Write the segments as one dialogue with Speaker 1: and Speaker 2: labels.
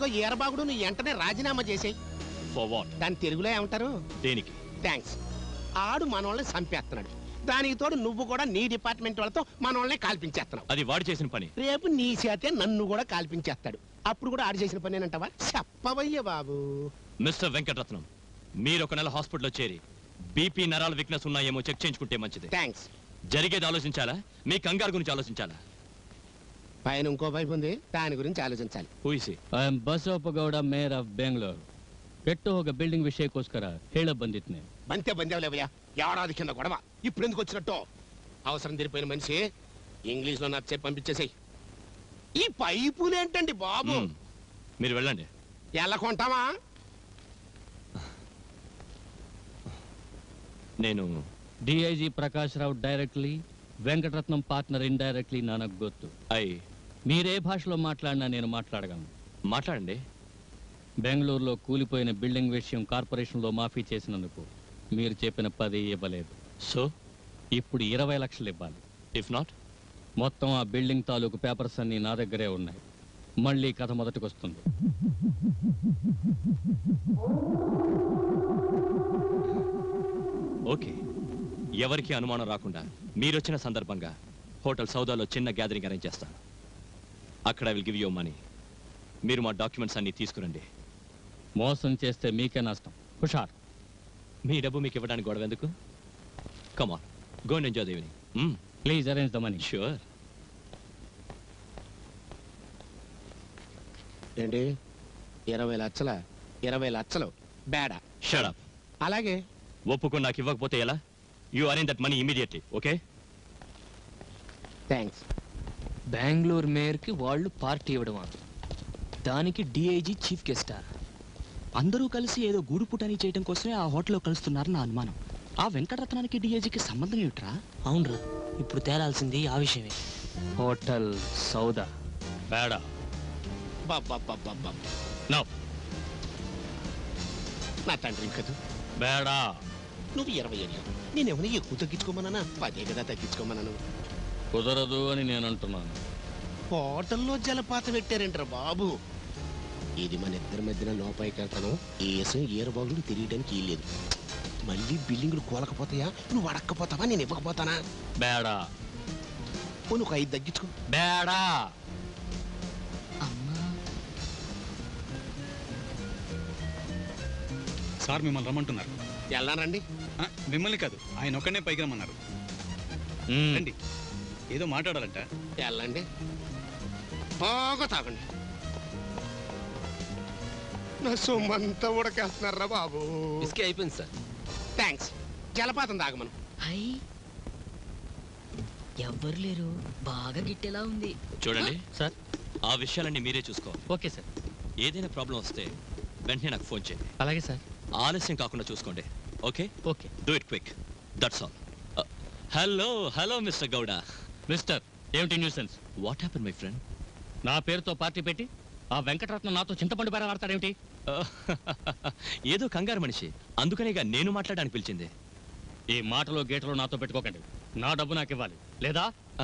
Speaker 1: ఈరబాగుడు నీ వెంటనే రాజీనామా చేసేయి
Speaker 2: ఫర్ వాట్
Speaker 1: దాని తెలుగులో ఏమంటారు
Speaker 2: దేనికి
Speaker 1: థ్యాంక్స్ ఆడు మనోళ్ళని చంపేస్తున్నాడు దానికి తోడు నువ్వు కూడా నీ డిపార్ట్మెంట్ వాళ్ళతో మనోళ్ళని కాల్పించేస్తున్నావు
Speaker 2: అది వాడు చేసిన పని
Speaker 1: రేపు నీ చేతే నన్ను కూడా కాల్పించేస్తాడు అప్పుడు కూడా ఆడు చేసిన పని ఏంటంటావా చెప్పవయ్య బాబు
Speaker 2: మిస్టర్ వెంకటరత్నం మీరు ఒక నెల హాస్పిటల్లో చేరి బీపీ నరాల వీక్నెస్ ఉన్నాయేమో చెక్ చేయించుకుంటే మంచిది
Speaker 1: థ్యాంక్స్
Speaker 2: జరిగేది ఆలోచించాలా మీ కంగారు గురించి ఆలోచించాలా
Speaker 1: పైన ఇంకో వైపు ఉంది దాని గురించి ఆలోచించాలి
Speaker 2: ఊసి
Speaker 3: I am Basavappagowda mayor of Bengaluru ಕೆಟ್ಟು ಹೋಗೋ ಬಿಲ್ಡಿಂಗ್ ವಿಷಯಕ್ಕೋಸ್ಕರ ಹೇಳ ಬಂದಿದ್ನೆ
Speaker 1: బంతే బందేవులేవయ్యా ఏడాది కింద గొడవ ఇప్పుడు ఎందుకు వచ్చినట్టు అవసరం తిరిపోయిన మనిషి ఇంగ్లీష్ లో నచ్చే పంపించేసేయ్ ఈ పైపులేంటండి బాబు
Speaker 2: మ్మ్. మీరు వెళ్ళండి
Speaker 1: ఎలా కొంటావా
Speaker 2: నేను
Speaker 3: DIG Prakash Rao directly Venkataratnam partner indirectly నాకు గొత్తు
Speaker 2: ఐ
Speaker 3: మీరే భాషలో మాట్లాడినా నేను మాట్లాడగలను
Speaker 2: మాట్లాడండి
Speaker 3: బెంగళూరులో కూలిపోయిన బిల్డింగ్ విషయం కార్పొరేషన్లో మాఫీ చేసినందుకు మీరు చెప్పిన పది ఇవ్వలేదు
Speaker 2: సో
Speaker 3: ఇప్పుడు ఇరవై లక్షలు ఇవ్వాలి
Speaker 2: ఇఫ్ నాట్
Speaker 3: మొత్తం ఆ బిల్డింగ్ తాలూకు పేపర్స్ అన్నీ నా దగ్గరే ఉన్నాయి మళ్ళీ కథ మొదటికి వస్తుంది
Speaker 2: ఓకే ఎవరికి అనుమానం రాకుండా మీరొచ్చిన సందర్భంగా హోటల్ సౌదాలో చిన్న గ్యాదరింగ్ అరేంజ్ చేస్తాను అక్కడ విల్ గివ్ యూ మనీ మీరు మా డాక్యుమెంట్స్ అన్ని తీసుకురండి
Speaker 3: మోసం చేస్తే మీకే నష్టం హుషార్
Speaker 2: మీ డబ్బు మీకు ఇవ్వడానికి గొడవ ఎందుకు come on go and enjoy the evening
Speaker 3: please arrange the money
Speaker 2: sure
Speaker 1: ఏంటి ఇరవై లక్షల ఇరవై లక్షలు బేడా
Speaker 2: షడప్
Speaker 1: అలాగే
Speaker 2: ఒప్పుకొని నాకు ఇవ్వకపోతే ఎలా you arrange that money immediately okay
Speaker 1: thanks
Speaker 4: Bengaluru మేయర్కి వాళ్ళు పార్టీ ఇవ్వడమా దానికి డిఐజీ చీఫ్ గెస్టా అందరూ కలిసి ఏదో గూడు పుటని చేయడం కోసమే ఆ హోటల్లో కలుస్తున్నారు నా అనుమానం ఆ వెంకటరత్నానికి డిఐజీకి సంబంధం ఏమిట్రా
Speaker 5: అవునరా ఇప్పుడు తేలాల్సింది ఆ విషయమే
Speaker 4: హోటల్ సౌదా
Speaker 3: బేడా
Speaker 1: బాబ్బా
Speaker 3: నో
Speaker 1: నా తండ్రి కదా
Speaker 3: బేడా
Speaker 1: నువ్వు ఇరవై ఏళ్ళు నేనేమైనా ఎక్కువ తగ్గించుకోమన్నానా పదే కదా తగ్గించుకోమన్నాను
Speaker 3: కుదరదు అని నేను అంటున్నాను
Speaker 1: హోటల్లో జలపాతం పెట్టారంటారు బాబు ఇది మన ఇద్దరి మధ్యన లోపాయికి వెళ్తాను ఏసం ఏరుబాగులు తిరగడానికి లేదు మళ్ళీ బిల్డింగులు కూలకపోతాయా నువ్వు అడక్కపోతావా నేను ఇవ్వకపోతానా
Speaker 3: బేడా
Speaker 1: ఓ నువ్వు ఒక ఐదు తగ్గించుకో
Speaker 3: బేడా
Speaker 6: సార్ మిమ్మల్ని రమ్మంటున్నారు
Speaker 1: వెళ్ళానండి
Speaker 6: ఆ, మిమ్మల్ని కాదు ఆయన ఒక్కనే పైకి రమ్మన్నారు
Speaker 3: మ్మ్.
Speaker 6: రండి ఏదో మాట్లాడాలంట
Speaker 1: వెళ్ళండి బాగా తాగండి నా సొమ్మంతా ఉడకేస్తున్నారా బాబు
Speaker 4: విస్కీ అయిపోయింది సార్
Speaker 1: థ్యాంక్స్ జలపాతం తాగమను
Speaker 5: హై ఎవ్వరు లేరు బాగా గిట్టేలా ఉంది
Speaker 2: చూడండి
Speaker 3: సార్
Speaker 2: ఆ విషయాలన్నీ మీరే చూసుకోవాలి
Speaker 3: ఓకే సార్
Speaker 2: ఏదైనా ప్రాబ్లం వస్తే వెంటనే నాకు ఫోన్ చేయండి
Speaker 3: అలాగే సార్
Speaker 2: ఆలస్యం కాకుండా చూసుకోండి okay
Speaker 3: okay
Speaker 2: do it quick that's all hello hello mister Gowda
Speaker 3: mister ఏమిటి nuisance
Speaker 2: what happen my friend
Speaker 3: నా పేరుతో పార్టీ పెట్టి ఆ వెంకటరత్నం నాతో చింతపండు బేర వాడతాడేమిటి
Speaker 2: ఏదో కంగారు మనిషి అందుకనేగా నేను మాట్లాడడానికి పిలిచింది
Speaker 3: ఈ మాటలో గీటలో నాతో పెట్టుకోకండి నా డబ్బు నాకు ఇవ్వాలి లేదా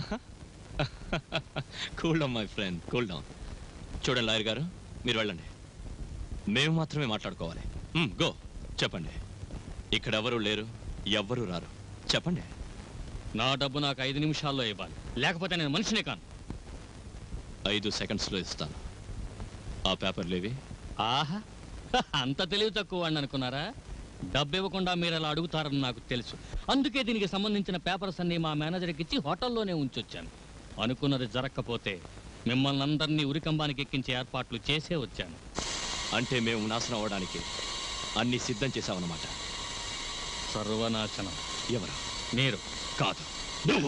Speaker 2: cool down my friend cool down చూడండి లాయర్ గారు మీరు వెళ్ళండి మేము మాత్రమే మాట్లాడుకోవాలి గో చెప్పండి ఇక్కడ ఎవరు లేరు ఎవ్వరూ రారు చెప్పండి
Speaker 3: నా డబ్బు నాకు ఐదు నిమిషాల్లో ఇవ్వాలి లేకపోతే నేను మనిషినే కాను
Speaker 2: ఐదు సెకండ్స్లో ఇస్తాను ఆ పేపర్లు ఇవి
Speaker 3: ఆహా అంత తెలివి తక్కువ వాడిని అనుకున్నారా డబ్బు ఇవ్వకుండా మీరు అలా అడుగుతారని నాకు తెలుసు అందుకే దీనికి సంబంధించిన పేపర్స్ అన్ని మా మేనేజర్కి ఇచ్చి హోటల్లోనే ఉంచొచ్చాను అనుకున్నది జరగకపోతే మిమ్మల్ని అందరినీ ఉరికంబానికి ఎక్కించే ఏర్పాట్లు చేసే వచ్చాను
Speaker 2: అంటే మేము నాశనం అవ్వడానికి అన్ని సిద్ధం చేశామన్నమాట
Speaker 3: సర్వనాశనం
Speaker 2: ఎవరు
Speaker 3: మీరు
Speaker 2: కాదు
Speaker 3: నువ్వు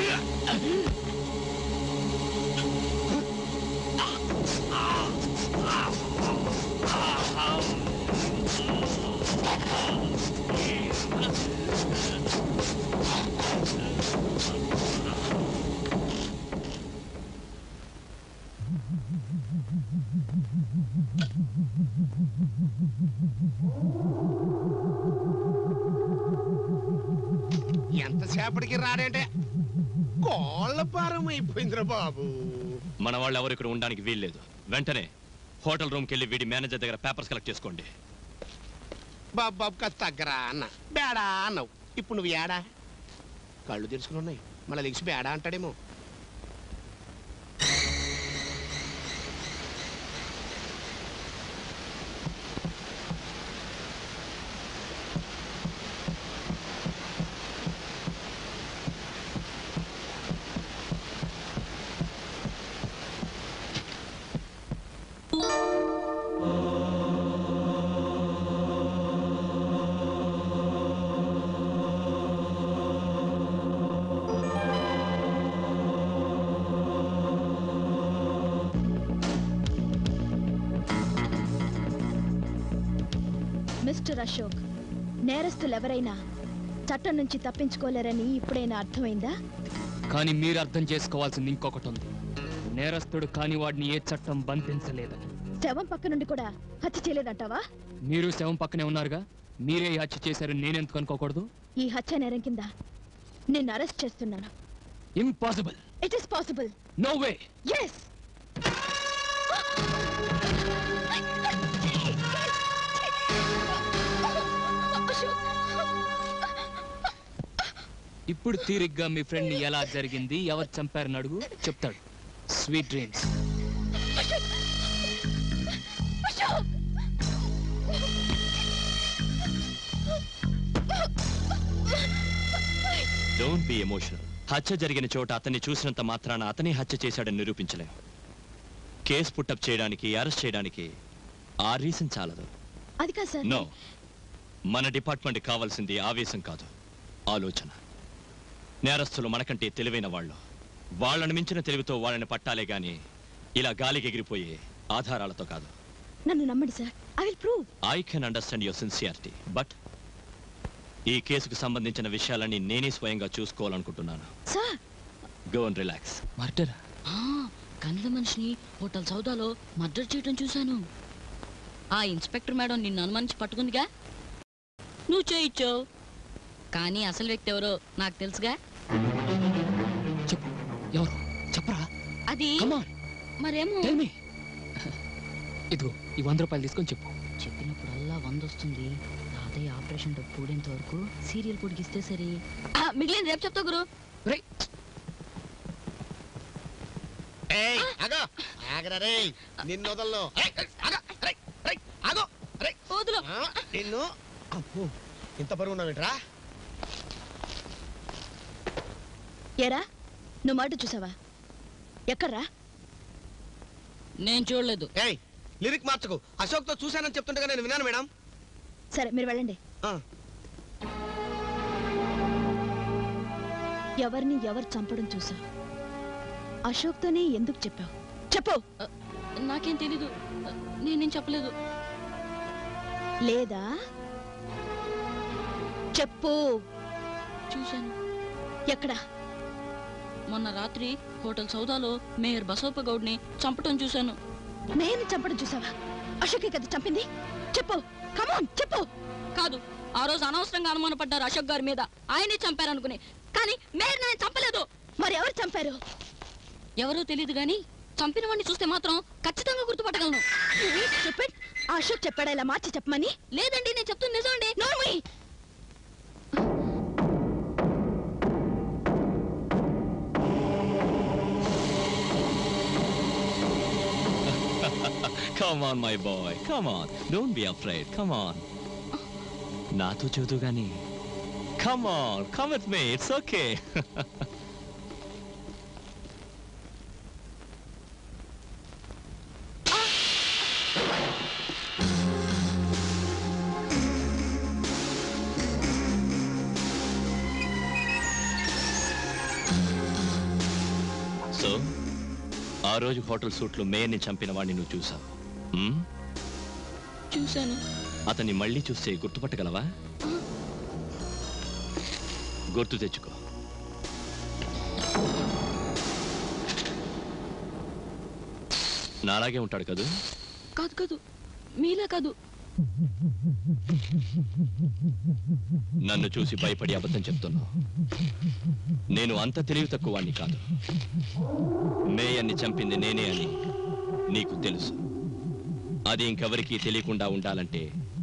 Speaker 1: ఎంతసేపటికి రాడంటే కోళ్ళ పారం అయిపోయిందిరా బాబు
Speaker 2: మన వాళ్ళు ఎవరు ఇక్కడ ఉండడానికి వీల్లేదు వెంటనే హోటల్ రూమ్కి వెళ్ళి వీడి మేనేజర్ దగ్గర పేపర్స్ కలెక్ట్ చేసుకోండి
Speaker 1: బాబు బాబు కాస్త తగ్గరా అన్న బేడా అన్నావు ఇప్పుడు నువ్వు ఏడా కళ్ళు తెరుచుకుని ఉన్నాయి మళ్ళీ లెగిసి బేడా అంటాడేమో
Speaker 7: మిస్టర్ అశోక్ నేరస్తులు ఎవరైనా చట్టం నుంచి తప్పించుకోలేరని ఇప్పుడైనా అర్థమైందా
Speaker 4: కానీ మీరు అర్థం చేసుకోవాల్సింది ఇంకొకటి ఉంది నేరస్తుడు కాని వాడిని ఏ చట్టం బంధించలేదని
Speaker 7: శవం పక్క నుండి కూడా హత్య చేయలేదంటావా
Speaker 4: మీరు శవం పక్కనే ఉన్నారుగా మీరే ఈ హత్య చేశారని నేనెందుకు అనుకోకూడదు
Speaker 7: ఈ హత్య నేరం కింద నిన్ను అరెస్ట్ చేస్తున్నాను
Speaker 4: impossible
Speaker 7: it is possible
Speaker 4: no way
Speaker 7: yes
Speaker 4: ఇప్పుడు తీరిగ్గా మీ ఫ్రెండ్ ని ఎలా జరిగింది ఎవరు చంపారని అడుగు చెప్తాడు sweet dreams
Speaker 2: don't be emotional హత్య జరిగిన చోట అతన్ని చూసినంత మాత్రాన అతనే హత్య చేశాడని నిరూపించలేం కేసు పుట్టప్ చేయడానికి అరెస్ట్ చేయడానికి ఆ రీజన్ చాలదు
Speaker 7: అది కాదు సార్
Speaker 2: నో మన డిపార్ట్మెంట్ కావాల్సింది ఆవేశం కాదు ఆలోచన నేరస్తులు మనకంటే తెలివైన వాళ్ళు వాళ్ళని మించిన తెలివితో వాళ్ళని పట్టాలే గాని ఇలా గాలికి ఎగిరిపోయే ఆధారాలతో కాదు
Speaker 7: నన్ను నమ్మండి sir I will prove
Speaker 2: I can understand your sincerity but ఈ కేసుకు సంబంధించిన విషయాలన్నీ నేనే స్వయంగా చూసుకోవాలనుకుంటున్నాను
Speaker 7: sir
Speaker 2: go and relax
Speaker 4: murder
Speaker 5: ఆ, కండ్ల మనిషిని హోటల్ సౌదాలో మర్డర్ చేయడం చూశాను ఆ ఇన్స్పెక్టర్ మేడం నిన్ను అనుమానించి పట్టుకుందిగా నువ్వు చేయించావు కానీ అసలు వ్యక్తి ఎవరో నాకు తెలుసుగా
Speaker 4: చెప్పు ఎవరు చెప్పరా
Speaker 5: అది
Speaker 4: కమా
Speaker 5: మరేమో
Speaker 4: టెల్ మీ ఇదిగో ఈ వంద రూపాయలు తీసుకొని చెప్పు
Speaker 5: చెప్పినప్పుడల్లా వంద వస్తుంది తాతయ్య ఆపరేషన్ డబ్బు కూడేంత వరకు సీరియల్ పొడిగిస్తే సరే ఆ, మిగిలిన రేపు చెప్తా గురు
Speaker 4: రేయ్
Speaker 1: ఏయ్ ఆగో ఆగరా రే నిన్ను వదలను ఏయ్, ఏయ్, ఆగు, రేయ్, రేయ్, ఆగు, రేయ్.
Speaker 5: వదులు
Speaker 1: ఆ, నిన్ను అబ్బో, ఇంత బరువు ఉన్నావేంట్రా
Speaker 7: ఏరా నువ్వు మాట చూసావా ఎక్కడ్రా
Speaker 5: నేను చూడలేదు
Speaker 8: ఏయ్ లిరిక్ మార్చకు అశోక్ తో చూశానని చెప్తుండగా నేను విన్నాను మేడం
Speaker 7: సరే మీరు వెళ్ళండి
Speaker 8: ఆ.
Speaker 7: ఎవరిని ఎవరు చంపడం చూసావు అశోక్తోనే ఎందుకు చెప్పావు చెప్పు
Speaker 5: నాకేం తెలీదు నేనేం చెప్పలేదు
Speaker 7: లేదా చెప్పు
Speaker 5: చూశాను
Speaker 7: ఎక్కడా
Speaker 5: మొన్న రాత్రి హోటల్ సౌదాలో మేయర్ బసవప్ప గౌడ్ని చంపటం చూశాను
Speaker 7: నేను చంపడం చూసావా అశోకే కదా చంపింది చెప్పు కమాన్ చెప్పు
Speaker 5: కాదు ఆ రోజు అనవసరంగా అనుమానపడ్డారు అశోక్ గారి మీద ఆయనే చంపారనుకుని కానీ మేయర్ నేను చంపలేదు
Speaker 7: మరి ఎవరు చంపారు
Speaker 5: ఎవరో తెలియదు గాని చంపిన వాడిని చూస్తే మాత్రం ఖచ్చితంగా గుర్తుపట్టగలను
Speaker 7: చెప్పండి ఆ అశోక్ చెప్పాడా ఇలా మార్చి చెప్పమని
Speaker 5: లేదండి నేను చెప్తుంది నిజమండి
Speaker 7: నోర్మీ
Speaker 2: come on my boy come on don't be afraid come on నాతో చూదు గాని come on come with me it's okay so ఆ రోజు హోటల్ సూట్లో మేయర్ని చంపిన వాడిని నువ్వు చూసావు హ్మ్?
Speaker 5: చూశాను
Speaker 2: అతన్ని మళ్ళీ చూస్తే గుర్తుపట్టగలవా గుర్తు తెచ్చుకో నాలాగే ఉంటాడు కదూ
Speaker 5: కాదు కాదు మీలా కాదు
Speaker 2: నన్ను చూసి భయపడి అబద్ధం చెప్తున్నావు నేను అంత తెలివి తక్కువ వాణ్ణి కాదు మేయన్ని చంపింది నేనే అని నీకు తెలుసు అది ఇంకెవరికీ తెలియకుండా ఉండాలంటే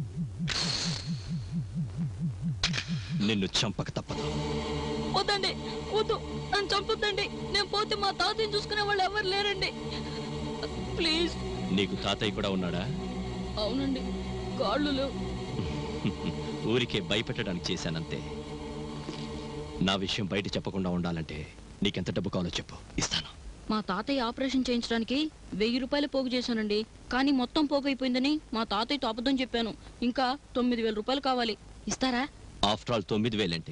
Speaker 2: నిన్ను చంపక తప్పదు
Speaker 5: వద్దండి వద్దు నన్ను చంపొద్దండి నేను పోతే మా తాతయ్యని చూసుకునే వాళ్ళు ఎవరు లేరండి ప్లీజ్
Speaker 2: నీకు తాతయ్య కూడా ఉన్నాడా
Speaker 5: అవునండి కాళ్ళు లేవు
Speaker 2: ఊరికే భయపెట్టడానికి చేశానంతే నా విషయం బయట చెప్పకుండా ఉండాలంటే నీకెంత డబ్బు కావాలో చెప్పు ఇస్తాను
Speaker 5: మా తాతయ్య ఆపరేషన్ చేయించడానికి వెయ్యి రూపాయలు పోగు చేశానండి కానీ మొత్తం పోగు అయిపోయిందని మా తాతయ్యతో అబద్ధం చెప్పాను ఇంకా తొమ్మిది వేల రూపాయలు కావాలి ఇస్తారా
Speaker 2: ఆఫ్టర్ ఆల్ తొమ్మిది వేలంటే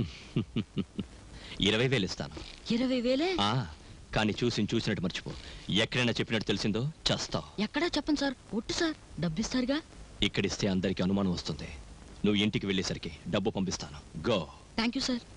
Speaker 2: ఇరవై వేలు ఇస్తాను
Speaker 5: ఇరవై వేలే
Speaker 2: ఆ కానీ చూసి చూసినట్టు మర్చిపో ఎక్కడైనా చెప్పినట్టు తెలిసిందో చేస్తావు
Speaker 5: ఎక్కడా చెప్పండి సార్ ఒట్టు సార్ డబ్బిస్తారుగా
Speaker 2: ఇక్కడిస్తే అందరికీ అనుమానం వస్తుంది నువ్వు ఇంటికి వెళ్ళేసరికి డబ్బు పంపిస్తాను గో
Speaker 5: థ్యాంక్ యూ సార్